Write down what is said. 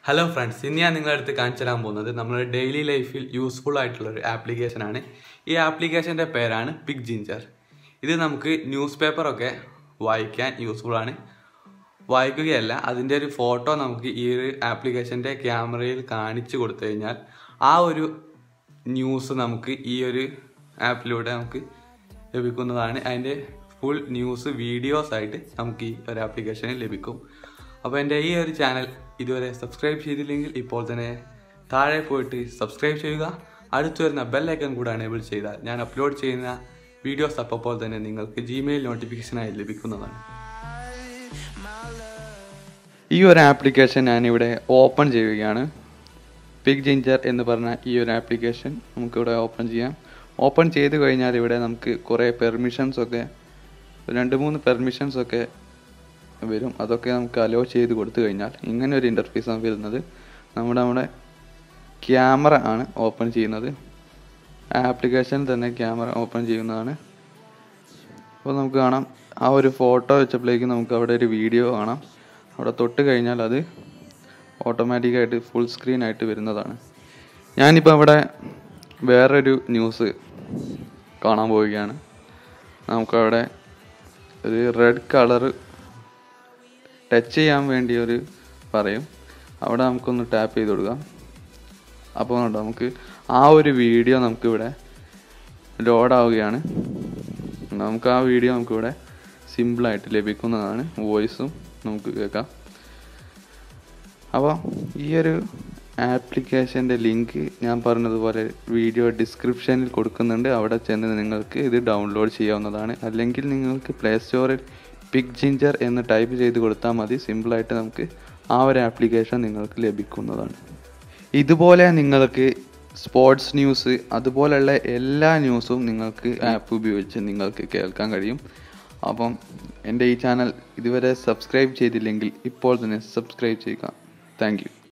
hello friends ഇന്ന് ഞാൻ നിങ്ങളുടെ അടുത്ത് കാണിച്ചു തരാൻ പോകുന്നത് നമ്മുടെ ഡെയിലി ലൈഫിൽ യൂസ്ഫുൾ ആയിട്ടുള്ള ഒരു ആപ്ലിക്കേഷനാണ് ഈ ആപ്ലിക്കേഷൻ്റെ പേരാണ് പിഗ് ജിഞ്ചർ ഇത് നമുക്ക് ന്യൂസ് പേപ്പറൊക്കെ വായിക്കാൻ യൂസ്ഫുൾ ആണ് വായിക്കുകയല്ല അതിൻ്റെ ഒരു ഫോട്ടോ നമുക്ക് ഈ ഒരു ആപ്ലിക്കേഷൻ്റെ ക്യാമറയിൽ കാണിച്ചു കൊടുത്തു കഴിഞ്ഞാൽ ആ ഒരു ന്യൂസ് നമുക്ക് ഈ ഒരു ആപ്പിലൂടെ നമുക്ക് ലഭിക്കുന്നതാണ് അതിൻ്റെ ഫുൾ ന്യൂസ് വീഡിയോസ് ആയിട്ട് നമുക്ക് ഈ ഒരു ആപ്ലിക്കേഷനിൽ ലഭിക്കും അപ്പോൾ എൻ്റെ ഈ ഒരു ചാനൽ ഇതുവരെ സബ്സ്ക്രൈബ് ചെയ്തില്ലെങ്കിൽ ഇപ്പോൾ തന്നെ താഴെ പോയിട്ട് സബ്സ്ക്രൈബ് ചെയ്യുക അടുത്ത് വരുന്ന ബെല്ലൈക്കൺ കൂടെ എനേബിൾ ചെയ്താൽ ഞാൻ അപ്ലോഡ് ചെയ്യുന്ന വീഡിയോസ് അപ്പോൾ തന്നെ നിങ്ങൾക്ക് ജിമെയിൽ നോട്ടിഫിക്കേഷനായി ലഭിക്കുന്നതാണ് ഈ ഒരു ആപ്ലിക്കേഷൻ ഞാനിവിടെ ഓപ്പൺ ചെയ്യുകയാണ് പിഗ് ജിഞ്ചർ എന്ന് പറഞ്ഞ ഈ ഒരു ആപ്ലിക്കേഷൻ നമുക്കിവിടെ ഓപ്പൺ ചെയ്യാം ഓപ്പൺ ചെയ്ത് കഴിഞ്ഞാൽ ഇവിടെ നമുക്ക് കുറേ പെർമിഷൻസ് ഒക്കെ രണ്ട് മൂന്ന് പെർമിഷൻസ് ഒക്കെ വരും അതൊക്കെ നമുക്ക് അലോ ചെയ്ത് കൊടുത്തു കഴിഞ്ഞാൽ ഇങ്ങനെ ഒരു ഇൻ്റർഫേസ് ആണ് വരുന്നത് നമ്മുടെ നമ്മുടെ ക്യാമറ ആണ് ഓപ്പൺ ചെയ്യുന്നത് ആപ്ലിക്കേഷൻ തന്നെ ക്യാമറ ഓപ്പൺ ചെയ്യുന്നതാണ് അപ്പോൾ നമുക്ക് കാണാം ആ ഒരു ഫോട്ടോ വെച്ചപ്പോഴേക്കും നമുക്ക് അവിടെ ഒരു വീഡിയോ കാണാം അവിടെ തൊട്ട് കഴിഞ്ഞാൽ അത് ഓട്ടോമാറ്റിക്കായിട്ട് ഫുൾ സ്ക്രീൻ ആയിട്ട് വരുന്നതാണ് ഞാനിപ്പോൾ അവിടെ വേറൊരു ന്യൂസ് കാണാൻ പോവുകയാണ് നമുക്കവിടെ ഒരു റെഡ് കളറ് ടച്ച് ചെയ്യാൻ വേണ്ടി ഒരു പറയും അവിടെ നമുക്കൊന്ന് ടാപ്പ് ചെയ്ത് കൊടുക്കാം അപ്പോൾ കണ്ടോ നമുക്ക് ആ ഒരു വീഡിയോ നമുക്കിവിടെ ലോഡാവുകയാണ് നമുക്ക് ആ വീഡിയോ നമുക്കിവിടെ സിമ്പിളായിട്ട് ലഭിക്കുന്നതാണ് വോയിസും നമുക്ക് കേൾക്കാം അപ്പോൾ ഈ ഒരു ആപ്ലിക്കേഷൻ്റെ ലിങ്ക് ഞാൻ പറഞ്ഞതുപോലെ വീഡിയോ ഡിസ്ക്രിപ്ഷനിൽ കൊടുക്കുന്നുണ്ട് അവിടെ ചെന്ന് നിങ്ങൾക്ക് ഇത് ഡൗൺലോഡ് ചെയ്യാവുന്നതാണ് അല്ലെങ്കിൽ നിങ്ങൾക്ക് പ്ലേ സ്റ്റോറിൽ പിഗ് ജിഞ്ചർ എന്ന് ടൈപ്പ് ചെയ്ത് കൊടുത്താൽ മതി സിമ്പിളായിട്ട് നമുക്ക് ആ ഒരു ആപ്ലിക്കേഷൻ നിങ്ങൾക്ക് ലഭിക്കുന്നതാണ് ഇതുപോലെ നിങ്ങൾക്ക് സ്പോർട്സ് ന്യൂസ് അതുപോലെയുള്ള എല്ലാ ന്യൂസും നിങ്ങൾക്ക് ആപ്പ് ഉപയോഗിച്ച് നിങ്ങൾക്ക് കേൾക്കാൻ കഴിയും അപ്പം എൻ്റെ ഈ ചാനൽ ഇതുവരെ സബ്സ്ക്രൈബ് ചെയ്തില്ലെങ്കിൽ ഇപ്പോൾ തന്നെ സബ്സ്ക്രൈബ് ചെയ്യുക താങ്ക്